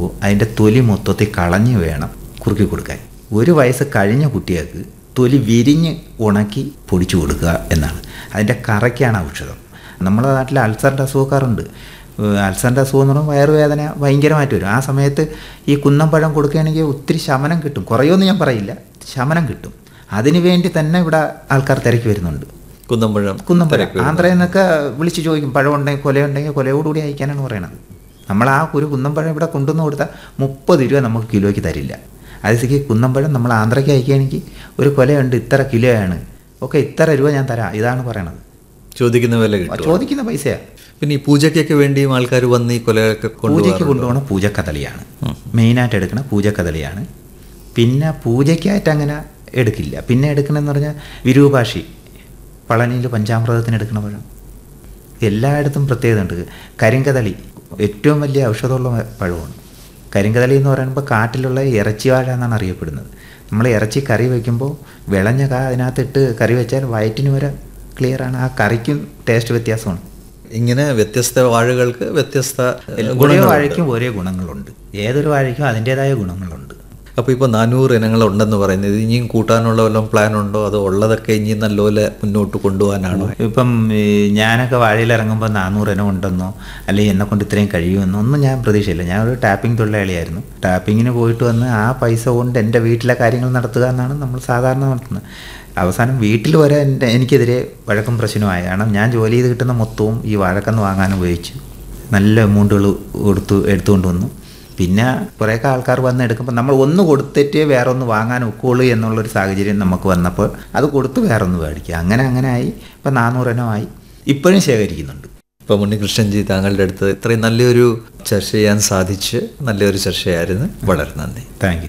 കൊടുക്കുമ്പോൾ അതിൻ്റെ തൊലി മൊത്തത്തിൽ കളഞ്ഞ് വേണം കുറുക്കി കൊടുക്കാൻ ഒരു വയസ്സ് കഴിഞ്ഞ കുട്ടികൾക്ക് തൊലി വിരിഞ്ഞ് ഉണക്കി പൊടിച്ചു കൊടുക്കുക എന്നാണ് അതിൻ്റെ കറയ്ക്കാണ് ഔഷധം നമ്മുടെ നാട്ടിൽ അൾസറിൻ്റെ അസുഖക്കാരുണ്ട് ഏഹ് അൾസറിൻ്റെ അസുഖം എന്ന് പറയുമ്പോൾ വയറുവേദന ഭയങ്കരമായിട്ട് വരും ആ സമയത്ത് ഈ കുന്നമ്പഴം കൊടുക്കുകയാണെങ്കിൽ ഒത്തിരി ശമനം കിട്ടും കുറയുമെന്ന് ഞാൻ പറയില്ല ശമനം കിട്ടും അതിനു വേണ്ടി തന്നെ ഇവിടെ ആൾക്കാർ തിരക്കി വരുന്നുണ്ട് കുന്നമ്പഴം കുന്നമ്പഴം ആന്ധ്രയിൽ നിന്നൊക്കെ വിളിച്ച് ചോദിക്കും പഴം ഉണ്ടെങ്കിൽ കൊലയുണ്ടെങ്കിൽ കൊലയോടുകൂടി അയക്കാനാണ് പറയണത് നമ്മൾ ആ ഒരു കുന്നമ്പഴം ഇവിടെ കൊണ്ടുവന്ന് കൊടുത്താൽ മുപ്പത് രൂപ നമുക്ക് കിലോയ്ക്ക് തരില്ല അതേക്ക് കുന്നമ്പഴം നമ്മൾ ആന്ധ്രയ്ക്ക് അയക്കുകയാണെങ്കിൽ ഒരു കൊലയുണ്ട് ഇത്ര കിലോയാണ് ഓക്കെ ഇത്ര രൂപ ഞാൻ തരാം ഇതാണ് പറയണത് ചോദിക്കുന്ന വില കിട്ടും ചോദിക്കുന്ന പൈസയാണ് പിന്നെ ഈ പൂജയ്ക്കൊക്കെ വേണ്ടിയും ആൾക്കാർ വന്ന് ഈ കൊലയൊക്കെ പൂജയ്ക്ക് കൊണ്ടുപോകാറുണ്ട് കൊണ്ടുപോകണ പൂജക്കദളിയാണ് മെയിനായിട്ട് എടുക്കണ പൂജക്കദളിയാണ് പിന്നെ പൂജയ്ക്കായിട്ട് അങ്ങനെ എടുക്കില്ല പിന്നെ എടുക്കണമെന്ന് പറഞ്ഞാൽ വിരൂപാക്ഷി പളനിയിൽ പഞ്ചാമൃതത്തിന് എടുക്കണ പഴം എല്ലായിടത്തും പ്രത്യേകത ഉണ്ട് കരിങ്കദളി ഏറ്റവും വലിയ ഔഷധമുള്ള പഴമാണ് കരിങ്കദളി എന്ന് പറയുമ്പോൾ കാട്ടിലുള്ള ഇറച്ചി വാഴ എന്നാണ് അറിയപ്പെടുന്നത് നമ്മൾ ഇറച്ചി കറി വയ്ക്കുമ്പോൾ വിളഞ്ഞ കാ അതിനകത്തിട്ട് കറി വെച്ചാൽ വയറ്റിന് വരെ ക്ലിയറാണ് ആ കറിക്കും ടേസ്റ്റ് വ്യത്യാസമാണ് ഇങ്ങനെ വ്യത്യസ്ത വാഴകൾക്ക് വ്യത്യസ്ത ഓരോ ഗുണങ്ങളുണ്ട് വാഴയ്ക്കും ഓരോ ഗുണങ്ങളുണ്ട് ഏതൊരു വാഴയ്ക്കും അതിൻ്റെതായ ഗുണങ്ങളുണ്ട് അപ്പോൾ ഇപ്പോൾ നാനൂറ് ഇനങ്ങളുണ്ടെന്ന് പറയുന്നത് ഇനിയും കൂട്ടാനുള്ള വല്ലതും പ്ലാൻ ഉണ്ടോ അതോ ഉള്ളതൊക്കെ ഇനിയും നല്ലപോലെ മുന്നോട്ട് കൊണ്ടുപോകാനാണോ ഇപ്പം ഈ ഞാനൊക്കെ വാഴയിൽ ഇറങ്ങുമ്പോൾ നാനൂറ് ഇനം ഉണ്ടെന്നോ അല്ലെങ്കിൽ എന്നെ കൊണ്ട് ഇത്രയും കഴിയുമെന്നോ ഒന്നും ഞാൻ പ്രതീക്ഷയില്ല ഞാൻ ഒരു ടാപ്പിംഗ് തൊഴിലാളിയായിരുന്നു ടാപ്പിങ്ങിന് പോയിട്ട് വന്ന് ആ പൈസ കൊണ്ട് എൻ്റെ വീട്ടിലെ കാര്യങ്ങൾ നടത്തുക എന്നാണ് നമ്മൾ സാധാരണ നടത്തുന്നത് അവസാനം വീട്ടിൽ വരെ എൻ്റെ എനിക്കെതിരെ വഴക്കും പ്രശ്നമായി കാരണം ഞാൻ ജോലി ചെയ്ത് കിട്ടുന്ന മൊത്തവും ഈ വാഴക്കന്ന് വാങ്ങാൻ ഉപയോഗിച്ചു നല്ല എമൗണ്ടുകൾ കൊടുത്തു എടുത്തുകൊണ്ട് വന്നു പിന്നെ കുറേയൊക്കെ ആൾക്കാർ വന്ന് എടുക്കുമ്പോൾ നമ്മൾ ഒന്ന് കൊടുത്തിട്ട് വേറെ ഒന്ന് വാങ്ങാൻ ഒക്കുള്ളൂ എന്നുള്ളൊരു സാഹചര്യം നമുക്ക് വന്നപ്പോൾ അത് കൊടുത്ത് വേറെ ഒന്ന് മേടിക്കുക അങ്ങനെ അങ്ങനെ ആയി ഇപ്പം നാനൂറെണ്ണമായി ഇപ്പോഴും ശേഖരിക്കുന്നുണ്ട് ഇപ്പോൾ ഉണ്ണികൃഷ്ണൻജി താങ്കളുടെ അടുത്ത് ഇത്രയും നല്ലൊരു ചർച്ച ചെയ്യാൻ സാധിച്ച് നല്ലൊരു ചർച്ചയായിരുന്നു വളരെ നന്ദി താങ്ക് യു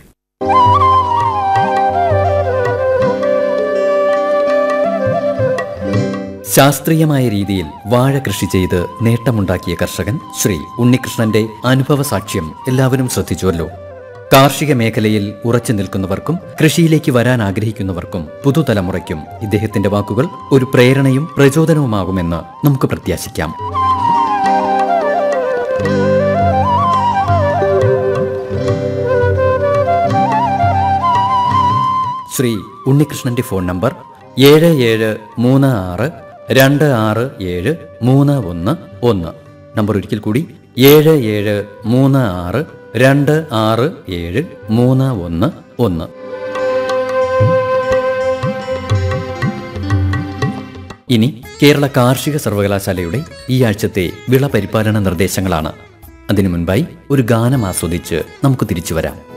ശാസ്ത്രീയമായ രീതിയിൽ വാഴ കൃഷി ചെയ്ത് നേട്ടമുണ്ടാക്കിയ കർഷകൻ ശ്രീ ഉണ്ണികൃഷ്ണന്റെ അനുഭവ സാക്ഷ്യം എല്ലാവരും ശ്രദ്ധിച്ചുവല്ലോ കാർഷിക മേഖലയിൽ ഉറച്ചു നിൽക്കുന്നവർക്കും കൃഷിയിലേക്ക് വരാൻ ആഗ്രഹിക്കുന്നവർക്കും പുതുതലമുറയ്ക്കും ഇദ്ദേഹത്തിന്റെ വാക്കുകൾ ഒരു പ്രേരണയും പ്രചോദനവുമാകുമെന്ന് നമുക്ക് പ്രത്യാശിക്കാം ശ്രീ ഉണ്ണികൃഷ്ണന്റെ ഫോൺ നമ്പർ ഏഴ് ഏഴ് മൂന്ന് ആറ് രണ്ട് ആറ് ഏഴ് മൂന്ന് ഒന്ന് ഒന്ന് നമ്പർ ഒരിക്കൽ കൂടി ഏഴ് ഏഴ് മൂന്ന് ആറ് രണ്ട് ആറ് ഏഴ് മൂന്ന് ഒന്ന് ഒന്ന് ഇനി കേരള കാർഷിക സർവകലാശാലയുടെ ഈ ആഴ്ചത്തെ വിള പരിപാലന നിർദ്ദേശങ്ങളാണ് അതിനു മുൻപായി ഒരു ഗാനം ആസ്വദിച്ച് നമുക്ക് തിരിച്ചു വരാം